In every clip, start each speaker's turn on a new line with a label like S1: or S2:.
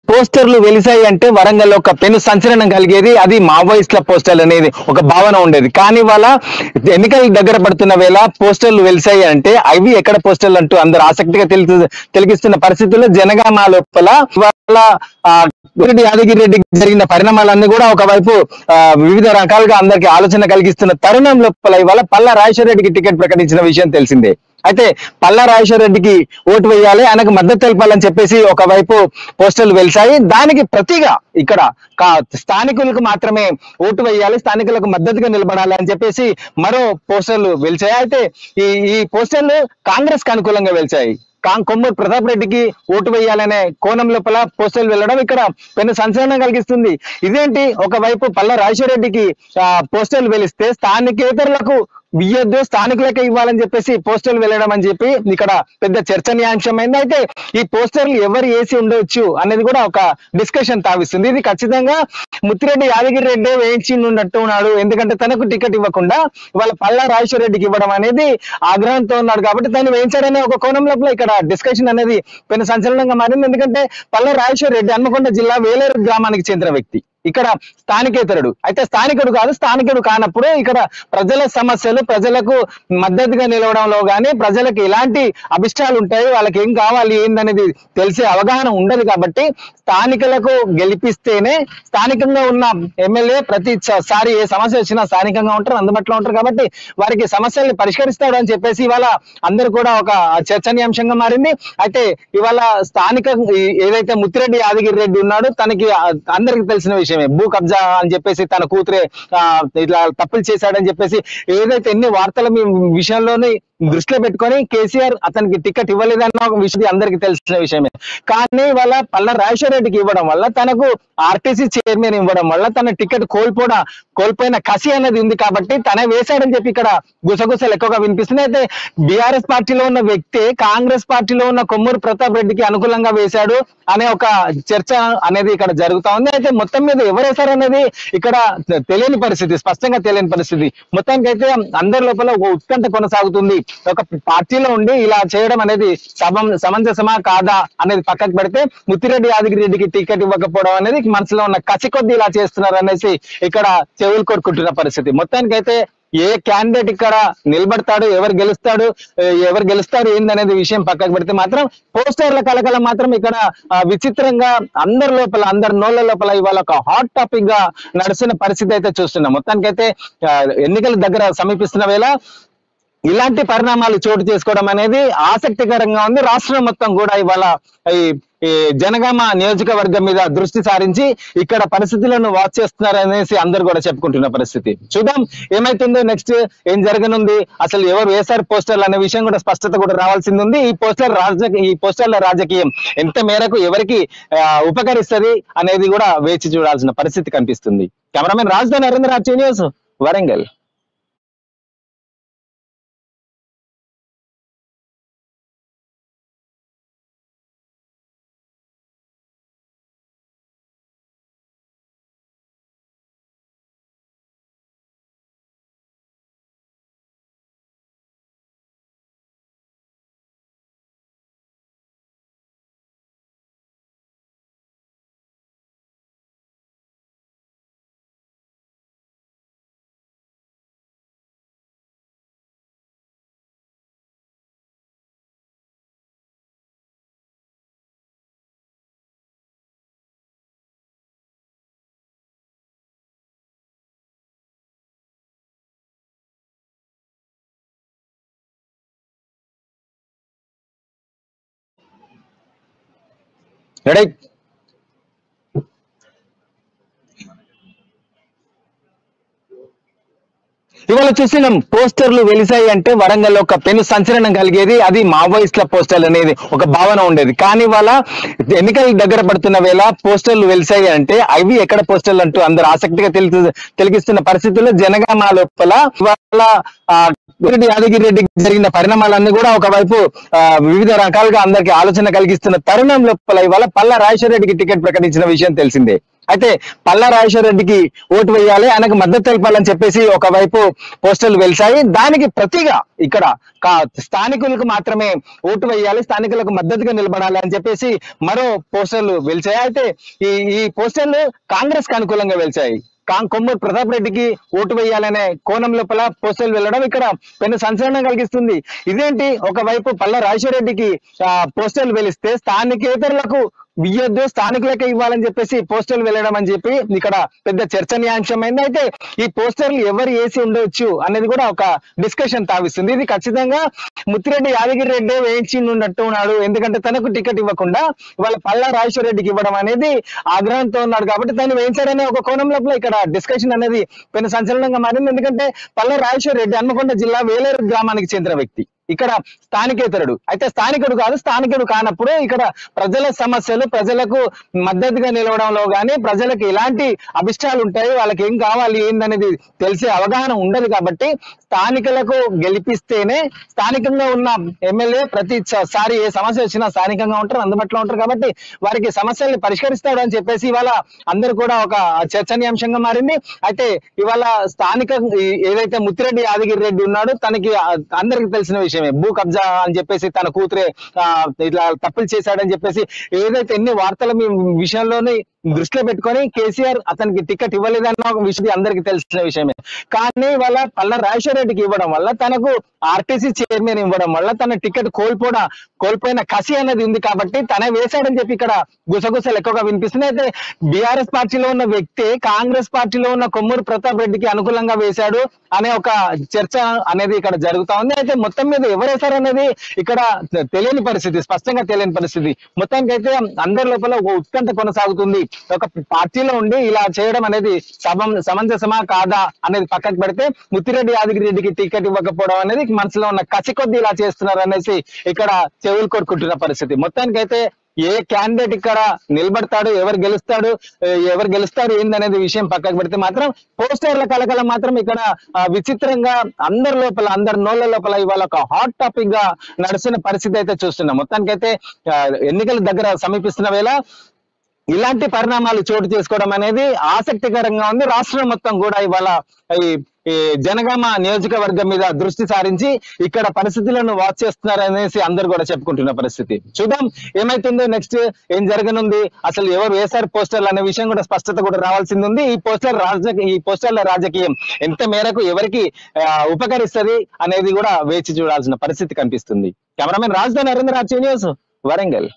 S1: పోస్టర్లు వెలిసాయి అంటే వరంగల్ ఒక పెను సంచలనం కలిగేది అది మావోయిస్ట్ల పోస్టర్లు అనేది ఒక భావన ఉండేది కానీ వాళ్ళ ఎన్నికలు దగ్గర పడుతున్న వేళ పోస్టర్లు వెలిసాయి అంటే అవి ఎక్కడ పోస్టర్లు అంటూ అందరు ఆసక్తిగా తెలుగు తెలిగిస్తున్న పరిస్థితుల్లో జనగామ లోపల ఇవాళ ఆ, రెడ్డి యాదగిరి రెడ్డికి జరిగిన పరిణామాలన్నీ కూడా ఒకవైపు ఆ, వివిధ రకాలుగా అందరికి ఆలోచన కలిగిస్తున్న తరుణం లోపల ఇవాళ పల్లా రాజేశ్వర రెడ్డికి టికెట్ ప్రకటించిన విషయం తెలిసిందే అయితే పల్లా రాజేశ్వర రెడ్డికి ఓటు వేయాలి ఆయనకు మద్దతు తెలపాలని చెప్పేసి ఒకవైపు పోస్టర్లు వెలిసాయి దానికి ప్రతిగా ఇక్కడ కా- స్థానికులకు మాత్రమే ఓటు వేయాలి స్థానికులకు మద్దతుగా నిలబడాలి అని చెప్పేసి మరో పోస్టర్లు వెలిచాయి అయితే ఈ ఈ పోస్టర్లు కాంగ్రెస్ కి అనుకూలంగా వెలిచాయి కాం కొమ్మూరు ప్రతాప్ రెడ్డికి ఓటు వేయాలనే కోణం లోపల పోస్టర్లు వెళ్ళడం ఇక్కడ పెద్ద సంచలనం కలిగిస్తుంది ఇదేంటి ఒకవైపు పల్ల రాజేశ్వర రెడ్డికి ఆ, పోస్టర్లు వెలిస్తే స్థానికేతరులకు ఇయ్యొద్దు స్థానికులకే ఇవ్వాలని చెప్పేసి పోస్టర్లు వెళ్ళడం అని చెప్పి ఇక్కడ పెద్ద చర్చనీయాంశమైంది అయితే ఈ పోస్టర్లు ఎవరు వేసి ఉండొచ్చు అనేది కూడా ఒక డిస్కషన్ తావిస్తుంది ఇది ఖచ్చితంగా ముత్తిరెడ్డి యాదగిరి రెడ్డి వేయించి ఉన్నట్టు ఉన్నాడు ఎందుకంటే తనకు టికెట్ ఇవ్వకుండా ఇవాళ పల్లా రాజేశ్వర రెడ్డికి ఇవ్వడం అనేది ఆగ్రహంతో ఉన్నాడు కాబట్టి దాన్ని వేయించాడనే ఒక కోణం లోపల ఇక్కడ డిస్కషన్ అనేది పెద్ద సంచలనంగా మారింది ఎందుకంటే పల్లా రాజేశ్వర రెడ్డి హన్మకొండ జిల్లా వేలేరు గ్రామానికి చెందిన వ్యక్తి ఇక్కడ స్థానికేతరుడు అయితే స్థానికుడు కాదు స్థానికుడు కానప్పుడు ఇక్కడ ప్రజల సమస్యలు ప్రజలకు మద్దతుగా నిలవడంలో గానీ ప్రజలకు ఎలాంటి అభిష్టాలు ఉంటాయి వాళ్ళకి ఏం కావాలి ఏందనేది తెలిసే అవగాహన ఉండదు కాబట్టి స్థానికులకు గెలిపిస్తేనే స్థానికంగా ఉన్న ఎమ్మెల్యే ప్రతి స- సారి ఏ సమస్య వచ్చినా స్థానికంగా ఉంటారు అందుబాటులో ఉంటారు కాబట్టి వారికి సమస్యల్ని పరిష్కరిస్తాడు అని చెప్పేసి ఇవాళ అందరూ కూడా ఒక చర్చనీయాంశంగా మారింది అయితే ఇవాళ స్థానిక ఈ- ఏదైతే ముత్తిరెడ్డి యాదగిరి రెడ్డి ఉన్నాడో తనకి ఆ, అందరికీ తెలిసిన విషయమే భూ కబ్జా అని చెప్పేసి తన కూతురే ఆ, ఇట్లా తప్పులు చేశాడని చెప్పేసి ఏదైతే ఎన్ని వార్తల మీ విషయంలోనే దృష్టిలో పెట్టుకొని కేసీఆర్ అతనికి టికెట్ ఇవ్వలేదన్న ఒక విషయం అందరికీ తెలిసిన విషయమే కానీ వాళ్ళ పల్ల రాజేశ్వర రెడ్డికి ఇవ్వడం వల్ల తనకు ఆర్టీసీ చైర్మన్ ఇవ్వడం వల్ల తన టికెట్ కోల్పోవడం కోల్పోయిన కసి అనేది ఉంది కాబట్టి తనే వేశాడని చెప్పి ఇక్కడ గుసగుసలు ఎక్కువగా వినిపిస్తున్నాయి అయితే బీఆర్ఎస్ పార్టీలో ఉన్న వ్యక్తి కాంగ్రెస్ పార్టీలో ఉన్న కొమ్మూరు ప్రతాప్ రెడ్డికి అనుకూలంగా వేశాడు అనే ఒక చర్చ అనేది ఇక్కడ జరుగుతా ఉంది అయితే మొత్తం మీద ఎవరేశారు అనేది ఇక్కడ తెలియని పరిస్థితి స్పష్టంగా తెలియని పరిస్థితి మొత్తానికి అయితే అందరి లోపల ఒక ఉత్కంఠ కొనసాగుతుంది ఒక పార్టీలో ఉండి ఇలా చేయడం అనేది సమం సమంజసమా కాదా అనేది పక్కకు పెడితే ముత్తిరెడ్డి యాదగిరి రెడ్డికి టికెట్ ఇవ్వకపోవడం అనేది మనసులో ఉన్న కసి కొద్ది ఇలా చేస్తున్నారు అనేసి ఇక్కడ చెవులు కొట్టుకుంటున్న పరిస్థితి మొత్తానికైతే ఏ క్యాండిడేట్ ఇక్కడ నిలబడతాడు ఎవరు గెలుస్తాడు ఏ, ఎవరు గెలుస్తారు ఏందనేది విషయం పక్కకు పెడితే మాత్రం పోస్టర్ల కలకలం మాత్రం ఇక్కడ ఆ, విచిత్రంగా అందరి లోపల అందరి నోళ్ళ లోపల ఇవాళ ఒక హాట్ టాపిక్ గా నడుస్తున్న పరిస్థితి అయితే చూస్తున్నాం మొత్తానికైతే ఆ, ఎన్నికల దగ్గర సమీపిస్తున్న వేళ ఇలాంటి పరిణామాలు చోటు చేసుకోవడం అనేది ఆసక్తికరంగా ఉంది రాష్ట్రం మొత్తం కూడా ఇవాళ ఈ ఈ జనగామ నియోజకవర్గం మీద దృష్టి సారించి ఇక్కడ పరిస్థితులను వాచ్ చేస్తున్నారు అనేసి అందరు కూడా చెప్పుకుంటున్న పరిస్థితి చూద్దాం ఏమైతుందో నెక్స్ట్ ఏం జరగనుంది అసలు ఎవరు వేశారు పోస్టర్లు అనే విషయం కూడా స్పష్టత కూడా రావాల్సింది ఉంది ఈ పోస్టర్ రాజకీయ ఈ పోస్టర్ల రాజకీయం ఎంత మేరకు ఎవరికి ఆ, ఉపకరిస్తది అనేది కూడా వేచి చూడాల్సిన పరిస్థితి కనిపిస్తుంది కెమెరామెన్ రాజధాని నరేంద్ర న్యూస్ వరంగల్ రెడీ ఇవాళ చూసినాం పోస్టర్లు వెలిసాయి అంటే వరంగల్ ఒక పెను సంచలనం కలిగేది అది మావోయిస్ట్ల పోస్టర్లు అనేది ఒక భావన ఉండేది కానీ వాళ్ళ ఎన్నికలు దగ్గర పడుతున్న వేళ పోస్టర్లు వెలిసాయి అంటే అవి ఎక్కడ పోస్టర్లు అంటూ అందరు ఆసక్తిగా తెలుగు తెలిగిస్తున్న పరిస్థితుల్లో జనగామ లోపల వాళ్ళ రెడ్డి యాదగిరి రెడ్డికి జరిగిన పరిణామాలన్నీ కూడా ఒకవైపు ఆ, వివిధ రకాలుగా అందరికి ఆలోచన కలిగిస్తున్న తరుణం లోపల ఇవాళ పల్ల రాజేశ్వర రెడ్డికి టికెట్ ప్రకటించిన విషయం తెలిసిందే అయితే పల్ల రాజేశ్వర రెడ్డికి ఓటు వేయాలి ఆయనకు మద్దతు తెలపాలని చెప్పేసి ఒకవైపు పోస్టర్లు వెలిసాయి దానికి ప్రతిగా ఇక్కడ కా- స్థానికులకు మాత్రమే ఓటు వేయాలి స్థానికులకు మద్దతుగా నిలబడాలి అని చెప్పేసి మరో పోస్టర్లు వెలిచాయి అయితే ఈ ఈ పోస్టర్లు కాంగ్రెస్ కు అనుకూలంగా వెలిచాయి కాం కొమ్మూరు ప్రతాప్ రెడ్డికి ఓటు వేయాలనే కోణం లోపల పోస్టర్లు వెళ్ళడం ఇక్కడ పెద్ద సంచలనం కలిగిస్తుంది ఇదేంటి ఒకవైపు పల్ల రాజేశ్వర రెడ్డికి ఆ, పోస్టర్లు వెలిస్తే స్థానికేతరులకు ఇయ్యొద్దు స్థానికులకే ఇవ్వాలని చెప్పేసి పోస్టర్లు వెళ్ళడం అని చెప్పి ఇక్కడ పెద్ద చర్చనీయాంశమైంది అయితే ఈ పోస్టర్లు ఎవరు వేసి ఉండొచ్చు అనేది కూడా ఒక డిస్కషన్ తావిస్తుంది ఇది ఖచ్చితంగా ముత్తిరెడ్డి యాదగిరి రెడ్డి వేయించి ఉన్నట్టు ఉన్నాడు ఎందుకంటే తనకు టికెట్ ఇవ్వకుండా వాళ్ళ పల్లా రాజేశ్వర రెడ్డికి ఇవ్వడం అనేది ఆగ్రహంతో ఉన్నాడు కాబట్టి దాన్ని వేయించాడనే ఒక కోణం లోపల ఇక్కడ డిస్కషన్ అనేది పెద్ద సంచలనంగా మారింది ఎందుకంటే పల్ల రాజేశ్వర రెడ్డి హన్మకొండ జిల్లా వేలేరు గ్రామానికి చెందిన వ్యక్తి ఇక్కడ స్థానికేతరుడు అయితే స్థానికుడు కాదు స్థానికుడు కానప్పుడు ఇక్కడ ప్రజల సమస్యలు ప్రజలకు మద్దతుగా నిలవడంలో గానీ ప్రజలకు ఎలాంటి అభిష్టాలు ఉంటాయి వాళ్ళకి ఏం కావాలి ఏందనేది తెలిసే అవగాహన ఉండదు కాబట్టి స్థానికులకు గెలిపిస్తేనే స్థానికంగా ఉన్న ఎమ్మెల్యే ప్రతిసారి ఏ సమస్య వచ్చినా స్థానికంగా ఉంటారు అందుబాటులో ఉంటారు కాబట్టి వారికి సమస్యల్ని పరిష్కరిస్తాడు అని చెప్పేసి ఇవాళ అందరూ కూడా ఒక చర్చనీయాంశంగా మారింది అయితే ఇవాళ స్థానిక ఈ- ఏదైతే ముత్తిరెడ్డి యాదగిరి రెడ్డి ఉన్నాడో తనకి ఆ, అందరికీ తెలిసిన విషయమే భూ కబ్జా అని చెప్పేసి తన కూతురే ఆ, ఇట్లా తప్పులు చేశాడని చెప్పేసి ఏదైతే ఎన్ని వార్తల మీ విషయంలోని దృష్టిలో పెట్టుకొని కేసీఆర్ అతనికి టికెట్ ఇవ్వలేదన్న ఒక విషయం అందరికీ తెలిసిన విషయమే కానీ వాళ్ళ పల్ల రాజేశ్వర రెడ్డికి ఇవ్వడం వల్ల తనకు ఆర్టీసీ చైర్మన్ ఇవ్వడం వల్ల తన టికెట్ కోల్పోవడం కోల్పోయిన కసి అనేది ఉంది కాబట్టి తనే వేశాడని చెప్పి ఇక్కడ గుసగుసలు ఎక్కువగా వినిపిస్తున్నాయి అయితే బీఆర్ఎస్ పార్టీలో ఉన్న వ్యక్తి కాంగ్రెస్ పార్టీలో ఉన్న కొమ్మూరు ప్రతాప్ రెడ్డికి అనుకూలంగా వేశాడు అనే ఒక చర్చ అనేది ఇక్కడ జరుగుతా ఉంది అయితే మొత్తం మీద ఎవరు వేశారనేది ఇక్కడ తెలియని పరిస్థితి స్పష్టంగా తెలియని పరిస్థితి మొత్తానికి అయితే అందరి లోపల ఒక ఉత్కంఠ కొనసాగుతుంది ఒక పార్టీలో ఉండి ఇలా చేయడం అనేది సమం సమంజసమా కాదా అనేది పక్కకు పెడితే ముత్తిరెడ్డి యాదగిరి రెడ్డికి టికెట్ ఇవ్వకపోవడం అనేది మనసులో ఉన్న కసి కొద్ది ఇలా చేస్తున్నారు అనేసి ఇక్కడ చెవులు కొట్టుకుంటున్న పరిస్థితి మొత్తానికి అయితే ఏ క్యాండిడేట్ ఇక్కడ నిలబడతాడు ఎవరు గెలుస్తాడు ఏ, ఎవరు గెలుస్తారు ఏందనేది విషయం పక్కకు పెడితే మాత్రం పోస్టర్ల కలకల మాత్రం ఇక్కడ ఆ, విచిత్రంగా అందరి లోపల అందరి నోళ్ళ లోపల ఇవాళ ఒక హాట్ టాపిక్ గా నడుస్తున్న పరిస్థితి అయితే చూస్తున్నాం మొత్తానికైతే ఆ, ఎన్నికల దగ్గర సమీపిస్తున్న వేళ ఇలాంటి పరిణామాలు చోటు చేసుకోవడం అనేది ఆసక్తికరంగా ఉంది రాష్ట్రం మొత్తం కూడా ఇవాళ ఈ ఈ జనగామ నియోజకవర్గం మీద దృష్టి సారించి ఇక్కడ పరిస్థితులను వాచ్ చేస్తున్నారు అనేసి అందరు కూడా చెప్పుకుంటున్న పరిస్థితి చూద్దాం ఏమైతుందో నెక్స్ట్ ఏం జరగనుంది అసలు ఎవరు వేశారు పోస్టర్లు అనే విషయం కూడా స్పష్టత కూడా రావాల్సింది ఉంది ఈ పోస్టర్ రాజకీయ ఈ పోస్టర్ల రాజకీయం ఎంత మేరకు ఎవరికి ఆ, ఉపకరిస్తది అనేది కూడా వేచి చూడాల్సిన పరిస్థితి కనిపిస్తుంది కెమెరామెన్ రాజధాని నరేంద్ర ఆర్చి న్యూస్ వరంగల్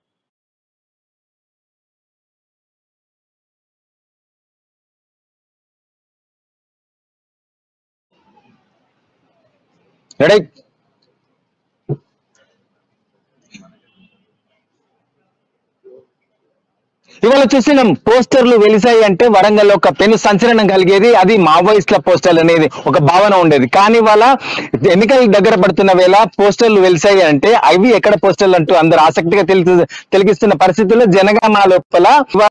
S1: రెడీ ఇవాళ చూసినాం పోస్టర్లు వెలిసాయి అంటే వరంగల్ ఒక పెను సంచలనం కలిగేది అది మావోయిస్ట్ల పోస్టర్లు అనేది ఒక భావన ఉండేది కానీ ఇవాళ ఎన్నికలు దగ్గర పడుతున్న వేళ పోస్టర్లు వెలిసాయి అంటే అవి ఎక్కడ పోస్టర్లు అంటూ అందరు ఆసక్తిగా తెలుగు తెలిగిస్తున్న పరిస్థితుల్లో జనగామ లోపల ఇవాళ